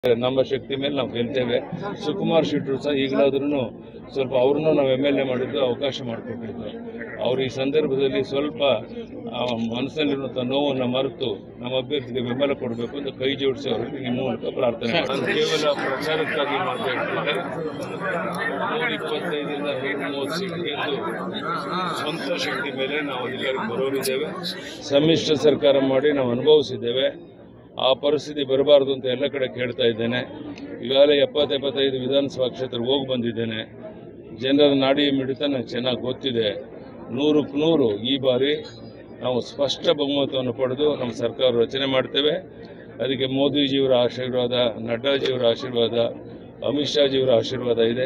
ನಮ್ಮ ಶಕ್ತಿ ಮೇಲೆ ನಾವು ಗೆಲ್ತೇವೆ ಸುಕುಮಾರ್ ಶೆಟ್ಟರು ಸಹ ಈಗಲಾದ್ರೂ ಸ್ವಲ್ಪ ಅವ್ರನ್ನೂ ನಾವು ಎಮ್ ಎಲ್ ಎ ಮಾಡಿದ್ದು ಅವಕಾಶ ಮಾಡಿಕೊಟ್ಟಿದ್ದು ಅವ್ರು ಈ ಸಂದರ್ಭದಲ್ಲಿ ಸ್ವಲ್ಪ ಆ, ಮನಸ್ಸಲ್ಲಿರುವಂಥ ನೋವನ್ನು ಮರೆತು ನಮ್ಮ ಅಭ್ಯರ್ಥಿಗೆ ಬೆಂಬಲ ಕೊಡಬೇಕು ಅಂತ ಕೈ ಜೋಡಿಸಿ ಅವರಿಗೆ ನಿಮ್ಮ ಮೂಲಕ ಪ್ರಾರ್ಥನೆ ಮಾಡ್ತೀನಿ. ನಾನು ಕೇವಲ ಪ್ರಚಾರಕ್ಕಾಗಿ ಮಾತಾಡ್ತಿಲ್ಲ ನೂರ ಇಪ್ಪತ್ತೈದರಿಂದ ನೂರ ಮೂವತ್ತು ಸೀಟ್ ಗೆದ್ದು ಸ್ವಂತ ಶಕ್ತಿ ಮೇಲೆ ನಾವು ಎಲ್ಲರಿಗೂ ಬರೋರಿದ್ದೇವೆ ಸಮ್ಮಿಶ್ರ ಸರ್ಕಾರ ಮಾಡಿ ನಾವು ಅನುಭವಿಸಿದ್ದೇವೆ ಆ ಪರಿಸ್ಥಿತಿ ಬರಬಾರ್ದು ಅಂತ ಎಲ್ಲ ಕಡೆ ಕೇಳ್ತಾ ಇದ್ದೇನೆ ಈಗಾಗಲೇ ಎಪ್ಪತ್ತು ಎಪ್ಪತ್ತೈದು ವಿಧಾನಸಭಾ ಕ್ಷೇತ್ರಕ್ಕೆ ಹೋಗಿ ಬಂದಿದ್ದೇನೆ ಜನರ ನಾಡಿ ಮಿಡಿತ ನನಗೆ ಚೆನ್ನಾಗಿ ಗೊತ್ತಿದೆ ನೂರಕ್ಕೆ ನೂರು ಈ ಬಾರಿ ನಾವು ಸ್ಪಷ್ಟ ಬಹುಮತವನ್ನು ಪಡೆದು ನಮ್ಮ ಸರ್ಕಾರ ರಚನೆ ಮಾಡ್ತೇವೆ ಅದಕ್ಕೆ ಮೋದಿಜಿಯವರ ಆಶೀರ್ವಾದ ನಡ್ಡಾಜಿಯವರ ಆಶೀರ್ವಾದ ಅಮಿತ್ ಶಾಜಿಯವರ ಆಶೀರ್ವಾದ ಇದೆ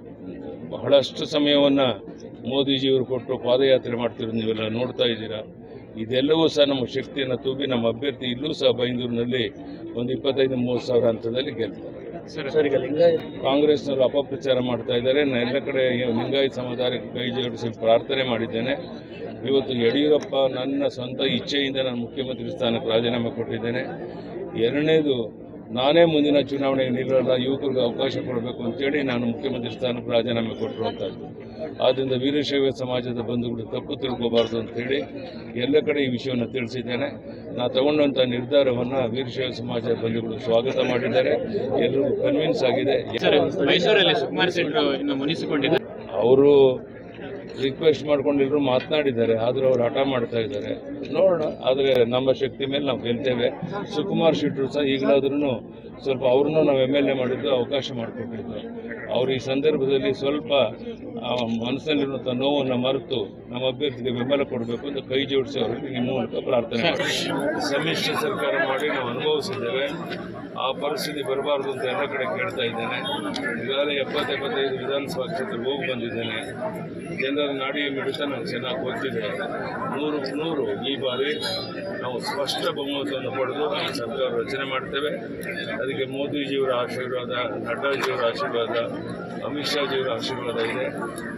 ಬಹಳಷ್ಟು ಸಮಯವನ್ನು ಮೋದಿಜಿಯವರು ಕೊಟ್ಟು ಪಾದಯಾತ್ರೆ ಮಾಡ್ತಿರೋದು ನೀವೆಲ್ಲ ನೋಡ್ತಾ ಇದ್ದೀರಾ ಇದೆಲ್ಲವೂ ಸಹ ನಮ್ಮ ಶಕ್ತಿಯನ್ನು ತೂಗಿ ನಮ್ಮ ಅಭ್ಯರ್ಥಿ ಇಲ್ಲೂ ಸಹ ಬೈಂದೂರಿನಲ್ಲಿ ಒಂದು ಇಪ್ಪತ್ತೈದು ಮೂವತ್ತು ಸಾವಿರ ಹಂತದಲ್ಲಿ ಗೆಲ್ತಾರೆ ಸರ್ ಈಗ ಲಿಂಗಾಯತ್ ಕಾಂಗ್ರೆಸ್ನವರು ಅಪಪ್ರಚಾರ ಮಾಡ್ತಾ ಇದ್ದಾರೆ ನಾನು ಎಲ್ಲ ಕಡೆ ಲಿಂಗಾಯತ ಸಮುದಾಯಕ್ಕೆ ಕೈ ಜೋಡಿಸಿ ಪ್ರಾರ್ಥನೆ ಮಾಡಿದ್ದೇನೆ ಇವತ್ತು ಯಡಿಯೂರಪ್ಪ ನನ್ನ ಸ್ವಂತ ಇಚ್ಛೆಯಿಂದ ನಾನು ಮುಖ್ಯಮಂತ್ರಿ ಸ್ಥಾನಕ್ಕೆ ರಾಜೀನಾಮೆ ಕೊಟ್ಟಿದ್ದೇನೆ ಎರಡನೇದು ನಾನೇ ಮುಂದಿನ ಚುನಾವಣೆಗೆ ನಿಲ್ಲಲ್ಲ ಯುವಕರಿಗೆ ಅವಕಾಶ ಕೊಡಬೇಕು ಅಂತೇಳಿ ನಾನು ಮುಖ್ಯಮಂತ್ರಿ ಸ್ಥಾನಕ್ಕೆ ರಾಜೀನಾಮೆ ಕೊಟ್ಟಿರುವಂಥದ್ದು ಆದ್ದರಿಂದ ವೀರಶೈವ ಸಮಾಜದ ಬಂಧುಗಳು ತಪ್ಪು ತಿಳ್ಕೋಬಾರ್ದು ಅಂತೇಳಿ ಎಲ್ಲ ಕಡೆ ಈ ವಿಷಯವನ್ನು ತಿಳಿಸಿದ್ದೇನೆ ನಾ ತಗೊಂಡಂಥ ನಿರ್ಧಾರವನ್ನು ವೀರಶೈವ ಸಮಾಜದ ಬಂಧುಗಳು ಸ್ವಾಗತ ಮಾಡಿದ್ದಾರೆ ಎಲ್ಲರಿಗೂ ಕನ್ವಿನ್ಸ್ ಆಗಿದೆ ಸರ್ ಮೈಸೂರಲ್ಲಿ ಸುಕುಮಾರ್ ಶೆಟ್ಟರು ಇನ್ನು ಮುನಿಸಿಕೊಂಡಿದ್ದಾರೆ ಅವರು ರಿಕ್ವೆಸ್ಟ್ ಮಾಡ್ಕೊಂಡು ಎಲ್ಲರೂ ಮಾತನಾಡಿದ್ದಾರೆ ಆದರೂ ಅವ್ರು ಹಠ ಮಾಡ್ತಾ ಇದ್ದಾರೆ ನೋಡೋಣ ಆದರೆ ನಮ್ಮ ಶಕ್ತಿ ಮೇಲೆ ನಾವು ಗೆಲ್ತೇವೆ ಸುಕುಮಾರ್ ಶೆಟ್ಟರು ಸಹ ಈಗಲಾದ್ರೂ ಸ್ವಲ್ಪ ಅವ್ರನ್ನೂ ನಾವು ಎಮ್ ಎಲ್ ಎ ಮಾಡಿದ್ದು ಅವಕಾಶ ಮಾಡಿಕೊಟ್ಟಿದ್ದು ಅವ್ರು ಈ ಸಂದರ್ಭದಲ್ಲಿ ಸ್ವಲ್ಪ ಆ, ಮನಸ್ಸಲ್ಲಿರುವಂಥ ನೋವನ್ನು ಮರೆತು ನಮ್ಮ ಅಭ್ಯರ್ಥಿಗೆ ಬೆಂಬಲ ಕೊಡಬೇಕು ಅಂತ ಕೈ ಜೋಡಿಸಿ ಅವರಿಗೆ ನಿಮ್ಮ ಮೂಲಕ ಪ್ರಾರ್ಥನೆ ಮಾಡ್ತೀನಿ. ಸಮ್ಮಿಶ್ರ ಸರ್ಕಾರ ಮಾಡಿ ನಾವು ಅನುಭವಿಸಿದ್ದೇವೆ ಆ ಪರಿಸ್ಥಿತಿ ಬರಬಾರ್ದು ಅಂತ ಎಲ್ಲ ಕಡೆ ಕೇಳ್ತಾ ಇದ್ದೇನೆ ಈಗಾಗಲೇ ಎಪ್ಪತ್ತು ಎಪ್ಪತ್ತೈದು ವಿಧಾನಸಭಾ ಕ್ಷೇತ್ರಕ್ಕೆ ಹೋಗಿ ಬಂದಿದ್ದೇನೆ ಜನರ ನಾಡಿ ಮಿಡಿತ ನನಗೆ ಚೆನ್ನಾಗಿ ಗೊತ್ತಿದೆ ನೂರಕ್ಕೆ ನೂರು ಈ ಬಾರಿ ನಾವು ಸ್ಪಷ್ಟ ಬಹುಮತವನ್ನು ಪಡೆದು ನಮ್ಮ ಸರ್ಕಾರ ರಚನೆ ಮಾಡ್ತೇವೆ ಅದಕ್ಕೆ ಮೋದಿಜಿಯವರ ಆಶೀರ್ವಾದ ನಡ್ಡಾಜಿಯವರ ಆಶೀರ್ವಾದ ಅಮಿತ್ ಶಾಜಿಯವರ ಆಶೀರ್ವಾದ ಇದೆ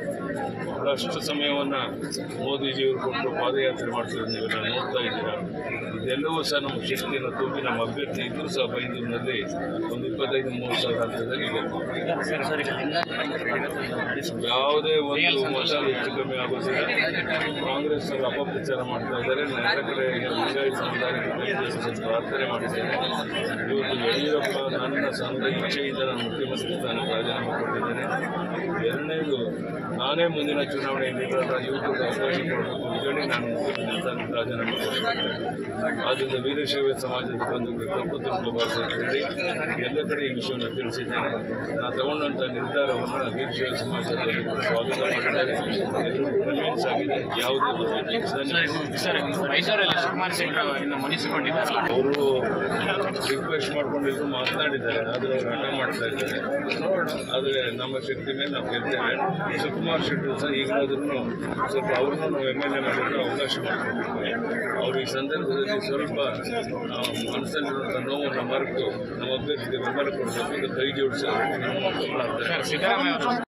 ಬಹಳಷ್ಟು ಸಮಯವನ್ನು ಮೋದಿಜಿಯವರು ಕೊಟ್ಟು ಪಾದಯಾತ್ರೆ ಮಾಡ್ತಿರೋದು ನೀವೆಲ್ಲ ನೋಡ್ತಾ ಇದ್ದೀರಾ ಇದೆಲ್ಲವೂ ಸಹ ನಮ್ಮ ಶಕ್ತಿಯನ್ನು ತೂಗಿ ನಮ್ಮ ಅಭ್ಯರ್ಥಿ ಇದ್ದರೂ ಸಹ ಬೈಂದೂರಿನಲ್ಲಿ ಒಂದು ಇಪ್ಪತ್ತೈದು ಮೂವತ್ತು ಸಾವಿರ ಹಂತದಲ್ಲಿ ಗೆಲ್ತಾರೆ ಸರ್ ಸರ್ ಈಗ ಲಿಂಗಾಯತ್ ಯಾವುದೇ ಒಂದು ಮತ ಹೆಚ್ಚು ಕಮ್ಮಿ ಆಗೋದಿಲ್ಲ ಕಾಂಗ್ರೆಸ್ ಅವರು ಅಪಪ್ರಚಾರ ಮಾಡ್ತಾ ಇದ್ದಾರೆ ನಾನು ಎಲ್ಲ ಕಡೆ ಲಿಂಗಾಯತ ಸಮುದಾಯಕ್ಕೆ ಕೈ ಜೋಡಿಸಿ ಪ್ರಾರ್ಥನೆ ಮಾಡಿದ್ದೇನೆ ಇವತ್ತು ಯಡಿಯೂರಪ್ಪ ನನ್ನ ಸ್ವಂತ ಇಚ್ಛೆಯಿಂದ ನಾನು ಮುಖ್ಯಮಂತ್ರಿ ಸ್ಥಾನಕ್ಕೆ ರಾಜೀನಾಮೆ ಕೊಟ್ಟಿದ್ದೇನೆ ಎರಡನೇದು ನಾನೇ ಮುಂದಿನ ಚುನಾವಣೆ ನಿಲ್ಲಲ್ಲ ಯುವಕರಿಗೆ ಅವಕಾಶ ಕೊಡಬೇಕು ಅಂತೇಳಿ ನಾನು ಮುಖ್ಯಮಂತ್ರಿ ಸ್ಥಾನಕ್ಕೆ ರಾಜೀನಾಮೆ ಕೊಟ್ಟಿದ್ದೇನೆ ಆದ್ದರಿಂದ ವೀರಶೈವ ಸಮಾಜದ ಬಂಧುಗಳು ತಪ್ಪು ತಿಳ್ಕೋಬಾರ್ದು ಅಂತೇಳಿ ಎಲ್ಲ ಕಡೆ ಈ ವಿಷಯವನ್ನು ತಿಳಿಸಿದ್ದೇನೆ ನಾನು ತಗೊಂಡಂಥ ನಿರ್ಧಾರವನ್ನು ವೀರಶೈವ ಸಮಾಜದ ಬಂಧುಗಳು ಸ್ವಾಗತ ಮಾಡಿದ್ದಾರೆ ಎಲ್ಲರಿಗೂ ಕನ್ವಿನ್ಸ್ ಆಗಿದೆ ಯಾವುದೇ ಧನ್ಯವಾದ. ಸರ್ ಮೈಸೂರಲ್ಲಿ ಸುಕುಮಾರ್ ಶೆಟ್ಟರು ಇನ್ನು ಮುನಿಸಿಕೊಂಡಿದ್ದಾರಲ್ಲ ಅವರು ರಿಕ್ವೆಸ್ಟ್ ಮಾಡ್ಕೊಂಡು ಎಲ್ಲರೂ ಮಾತನಾಡಿದ್ದಾರೆ ಆದರೂ ಅವರು ಹಠ ಮಾಡ್ತಾ ಇದ್ದಾರೆ ನೋಡೋಣ ಆದರೆ ನಮ್ಮ ಶಕ್ತಿ ಮೇಲೆ ನಾವು ಗೆಲ್ತೇವೆ ಸುಕುಮಾರ್ ಶೆಟ್ಟರು ಸಹ ಈಗಲಾದ್ರೂ ಸ್ವಲ್ಪ ಅವ್ರನ್ನೂ ನಾವು ಎಮ್ ಎಲ್ ಎ ಮಾಡಿದ್ದು ಅವಕಾಶ ಮಾಡಿಕೊಟ್ಟಿದ್ದೇವೆ ಅವರು ಈ ಸಂದರ್ಭದಲ್ಲಿ ಸ್ವಲ್ಪ ಆ, ಮನಸ್ಸಲ್ಲಿರುವಂಥ ನೋವನ್ನು ಮರೆತು ನಮ್ಮ ಅಭ್ಯರ್ಥಿಗೆ ಬೆಂಬಲ ಕೊಡಬೇಕು ಅಂತ ಕೈ ಜೋಡಿಸಿ ಅವರಿಗೆ ನಮ್ಮ ಮೂಲಕ ಪ್ರಾರ್ಥನೆ ಸರ್ ಸಿದ್ದರಾಮಯ್ಯ ಅವರು